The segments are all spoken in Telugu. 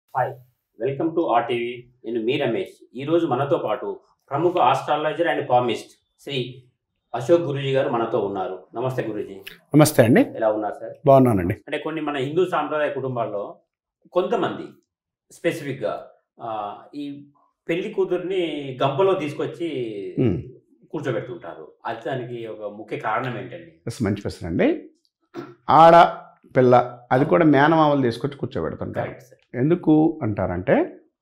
హాయ్ వెల్కమ్ టు ఆర్టీవీ నేను మీ రమేష్ ఈరోజు మనతో పాటు ప్రముఖ astrologer and palmist Shri Ashok Guruji garu మనతో ఉన్నారు నమస్తే గురూజీ నమస్తే అండి ఎలా ఉన్నారు సార్ బాగున్నానండి అంటే కొన్ని మన హిందూ సాంప్రదాయ కుటుంబాల్లో కొంతమంది స్పెసిఫిక్గా ఆ, ఈ పెళ్లి కూతుర్ని గంపలో తీసుకొచ్చి Hmm. కూర్చోబెడుతుంటారు అది దానికి ఒక ముఖ్య కారణం ఏంటండి ఎస్, మంచి ప్రశ్న అండి ఆడ పిల్ల అది కూడా మేనమామలు తీసుకొచ్చి కూర్చోబెడుతుంటారు కరెక్ట్ సార్ ఎందుకు అంటారంటే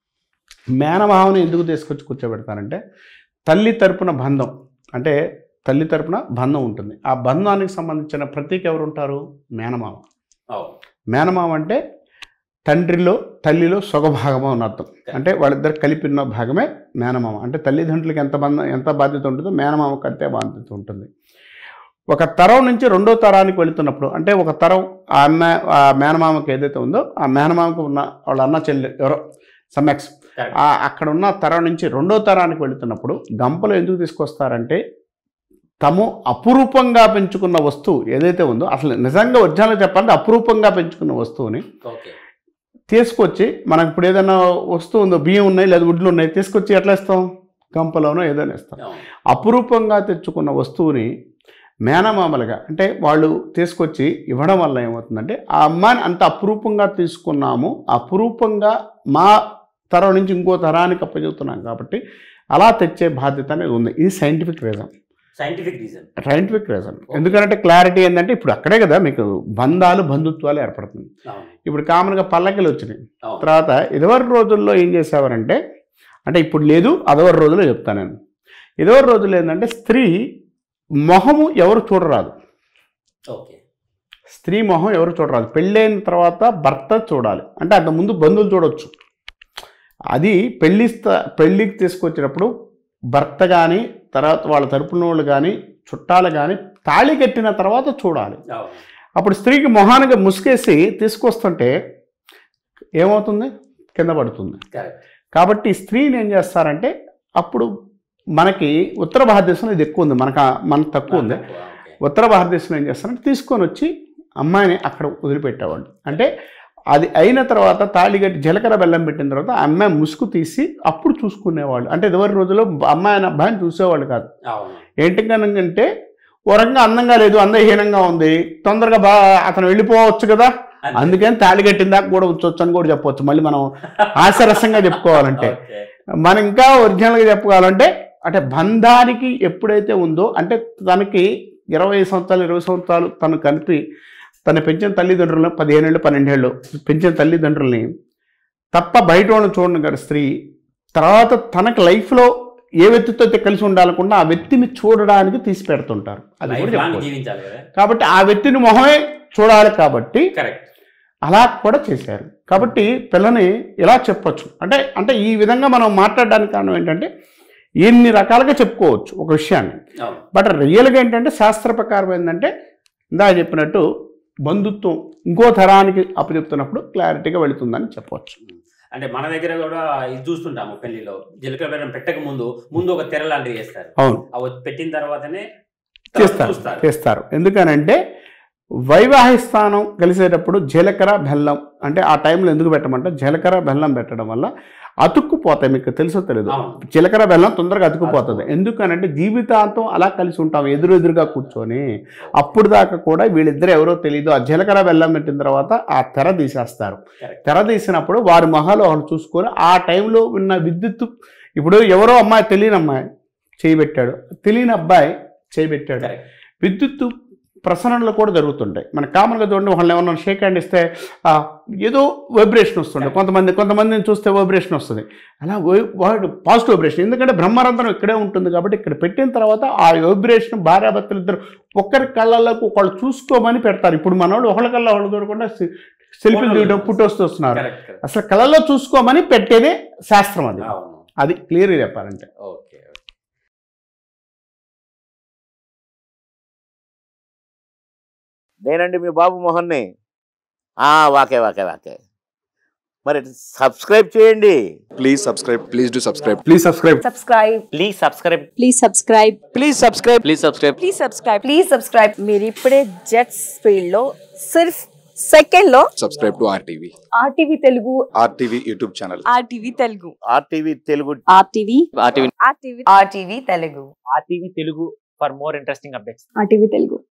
మేనమామని ఎందుకు తీసుకొచ్చి కూర్చోబెడతారంటే తల్లి తరపున బంధం అంటే తల్లి తరపున బంధం ఉంటుంది ఆ బంధానికి సంబంధించిన ప్రతీక ఎవరు ఉంటారు మేనమామ అవును మేనమామ అంటే తండ్రిలో తల్లిలో సొగభాగము అని అర్థం అంటే వాళ్ళిద్దరు కలిపి ఉన్న భాగమే మేనమామ అంటే తల్లిదండ్రులకి ఎంత బంధం ఎంత బాధ్యత ఉంటుందో మేనమామకు అంతే బాధ్యత ఉంటుంది ఒక తరం నుంచి రెండో తరానికి వెళుతున్నప్పుడు అంటే ఒక తరం ఆ అన్న ఆ మేనమామకి ఏదైతే ఉందో ఆ మేనమామకు ఉన్న వాళ్ళ అన్న చెల్లి ఎవరో సమ్మెక్స్ కరెక్ట్ ఆ అక్కడ ఉన్న తరం నుంచి రెండో తరానికి వెళుతున్నప్పుడు గంపలు ఎందుకు తీసుకొస్తారంటే తము అపురూపంగా పెంచుకున్న వస్తువు ఏదైతే ఉందో అసలు నిజంగా ఒరిజినల్గా చెప్పాలంటే అపురూపంగా పెంచుకున్న వస్తువుని ఓకే తీసుకొచ్చి మనకు ఇప్పుడు ఏదైనా వస్తువు ఉందో బియ్యం ఉన్నాయి లేదా ఉడ్లు ఉన్నాయి తీసుకొచ్చి ఎట్లా ఇస్తాం గంపలోనో ఏదైనా ఇస్తాం అవును అపురూపంగా తెచ్చుకున్న వస్తువుని మేనమామలుగా అంటే వాళ్ళు తీసుకొచ్చి ఇవ్వడం వల్ల ఏమవుతుందంటే ఆ అమ్మాయిని అంత అపురూపంగా తీసుకున్నాము అపురూపంగా మా తరం నుంచి ఇంకో తరానికి అప్పచెబుతున్నాం కాబట్టి అలా తెచ్చే బాధ్యత అనేది ఉంది ఇది scientific reason scientific reason scientific reason ఎందుకంటే క్లారిటీ ఏంటంటే ఇప్పుడు అక్కడే కదా మీకు బంధాలు బంధుత్వాలు ఏర్పడుతుంది అవును ఇప్పుడు కామన్గా పల్లకిలు వచ్చినాయి అవును తర్వాత ఇదివరకు రోజుల్లో ఏం చేసేవారంటే అంటే ఇప్పుడు లేదు అదవరి రోజుల్లో చెప్తాను నేను ఇదివరి రోజుల్లో ఏంటంటే స్త్రీ మొహము ఎవరు చూడరాదు ఓకే స్త్రీ మొహం ఎవరు చూడరాదు పెళ్ళైన తర్వాత భర్త చూడాలి అంటే అంత ముందు బంధువులు చూడొచ్చు అది పెళ్ళి స్థ- పెళ్ళికి తీసుకొచ్చినప్పుడు భర్త కానీ తర్వాత వాళ్ళ తరపున వాళ్ళు కానీ చుట్టాలు కానీ తాళి కట్టిన తర్వాత చూడాలి అవును అప్పుడు స్త్రీకి మొహానికి ముసుకేసి తీసుకొస్తుంటే ఏమవుతుంది కింద పడుతుంది కరెక్ట్ కాబట్టి స్త్రీని ఏం చేస్తారంటే అప్పుడు మనకి ఉత్తర భారతదేశంలో ఇది ఎక్కువ ఉంది మనకు ఆ- మనకు తక్కువ ఉంది ఓకే ఉత్తర భారతదేశంలో ఏం చేస్తారంటే తీసుకొని వచ్చి అమ్మాయిని అక్కడ వదిలిపెట్టేవాళ్ళు అంటే అది అయిన తర్వాత తాళి కట్టి జీలకర్ర బెల్లం పెట్టిన తర్వాత ఆ అమ్మాయి ముసుగు తీసి అప్పుడు చూసుకునేవాళ్ళు అంటే ఇదివరి రోజుల్లో అమ్మాయి అని అబ్బాయిని చూసేవాళ్ళు కాదు అవును ఏంటంటే ఓ రకంగా అందంగా లేదు అందహీనంగా ఉంది తొందరగా బా అతను వెళ్ళిపోవచ్చు కదా అంతే. అందుకని తాళి కట్టిన దాకా కూడా ఉంచవచ్చు అని కూడా చెప్పవచ్చు మళ్ళీ మనం హాస్యరసంగా చెప్పుకోవాలంటే ఓకే మనం ఇంకా ఒరిజినల్గా చెప్పుకోవాలంటే అంటే బంధానికి ఎప్పుడైతే ఉందో అంటే తనకి ఇరవై సంవత్సరాలు ఇరవై సంవత్సరాలు తను కలిపి తను పెంచిన తల్లిదండ్రులను పదిహేనేళ్ళు పన్నెండేళ్ళు పెంచిన తల్లిదండ్రుల్ని తప్ప బయట వాళ్ళని చూడను కదా స్త్రీ తర్వాత తనకి లైఫ్లో ఏ వ్యక్తితో అయితే కలిసి ఉండాలనుకున్నా ఆ వ్యక్తిని చూడడానికి తీసి పెడుతుంటారు అది కూడా లైఫ్ లాంగ్ చెప్పుకోవచ్చు. జీవించాలి కదా కాబట్టి ఆ వ్యక్తిని మొహమే చూడాలి కాబట్టి కరెక్ట్ అలా కూడా చేశారు కాబట్టి పిల్లని ఇలా చెప్పొచ్చు అంటే అంటే ఈ విధంగా మనం మాట్లాడడానికి కారణం ఏంటంటే ఎన్ని రకాలుగా చెప్పుకోవచ్చు ఒక విషయాన్ని అవును బట్ రియల్గా ఏంటంటే శాస్త్ర ప్రకారం ఏంటంటే ఇందా చెప్పినట్టు బంధుత్వం ఇంకో తరానికి అప్పచెప్తున్నప్పుడు క్లారిటీగా వెళుతుందని చెప్పవచ్చు అంటే మన దగ్గర కూడా ఇది చూస్తుంటాము పెళ్లిలో జీలకర్ర బెల్లం పెట్టక ముందు ముందు ఒక తెర లాంటివి చేస్తారు అవును అవి పెట్టిన తర్వాతనే చేస్తారు చూస్తారు చేస్తారు ఎందుకనంటే వైవాహిక స్థానం కలిసేటప్పుడు జీలకర్ర బెల్లం అంటే ఆ టైంలో ఎందుకు పెట్టమంటే జీలకర్ర బెల్లం పెట్టడం వల్ల అతుక్కుపోతాయి మీకు తెలుసో తెలియదు అవును జీలకర్ర బెల్లం తొందరగా అతుకుపోతుంది ఎందుకనంటే జీవితాంతం అలా కలిసి ఉంటాం ఎదురు ఎదురుగా కూర్చొని అప్పుడు దాకా కూడా వీళ్ళిద్దరు ఎవరో తెలియదు ఆ జీలకర్ర బెల్లం పెట్టిన తర్వాత ఆ తెర తీసేస్తారు కరెక్ట్ తెర తీసినప్పుడు వారి మొహాలు ఒకరు చూసుకొని ఆ టైంలో ఉన్న విద్యుత్ ఇప్పుడు ఎవరో అమ్మాయి తెలియని అమ్మాయి చేయబెట్టాడు తెలియని అబ్బాయి చేయబెట్టాడు కరెక్ట్ విద్యుత్ ప్రసరణలు కూడా జరుగుతుంటాయి మన కామన్గా చూడండి వాళ్ళని ఏమన్నా షేక్ హ్యాండ్ ఇస్తే ఆ, ఏదో వైబ్రేషన్ వస్తుండే కొంతమంది కొంతమందిని చూస్తే వైబ్రేషన్ వస్తుంది అలా వై- వాడు పాజిటివ్ వైబ్రేషన్ ఎందుకంటే బ్రహ్మరంధ్రం ఇక్కడే ఉంటుంది కాబట్టి ఇక్కడ పెట్టిన తర్వాత ఆ వైబ్రేషన్ భార్యాభర్తలు ఇద్దరు ఒక్కరి కళ్ళకు ఒకళ్ళు చూసుకోమని పెడతారు ఇప్పుడు మనోడు ఒకళ్ళ కళ్ళ ఒకళ్ళు దూరకుండా సెల్ఫీ దిగడం పుట్టొస్తూ వస్తున్నారు కరెక్ట్ కరెక్ట్ అసలు కళ్ళల్లో చూసుకోమని పెట్టేదే శాస్త్రం అది అవును అది క్లియర్గా చెప్పాలంటే ఓకే నేనండి మీ బాబు మోహన్ని ఆ, వాకే వాకే వాకే మరి సబ్స్క్రైబ్ చేయండి Please subscribe. Please do subscribe. Please subscribe subscribe please subscribe please subscribe please subscribe please subscribe please subscribe please subscribe మీరు ఇప్పుడే జెట్స్ ఫీల్డ్ లో సిర్ఫ్ సెకండ్ లో Subscribe to RTV. RTV Telugu RTV YouTube channel. RTV Telugu RTV Telugu RTV RTV RTV RTV Telugu RTV Telugu for more interesting updates RTV Telugu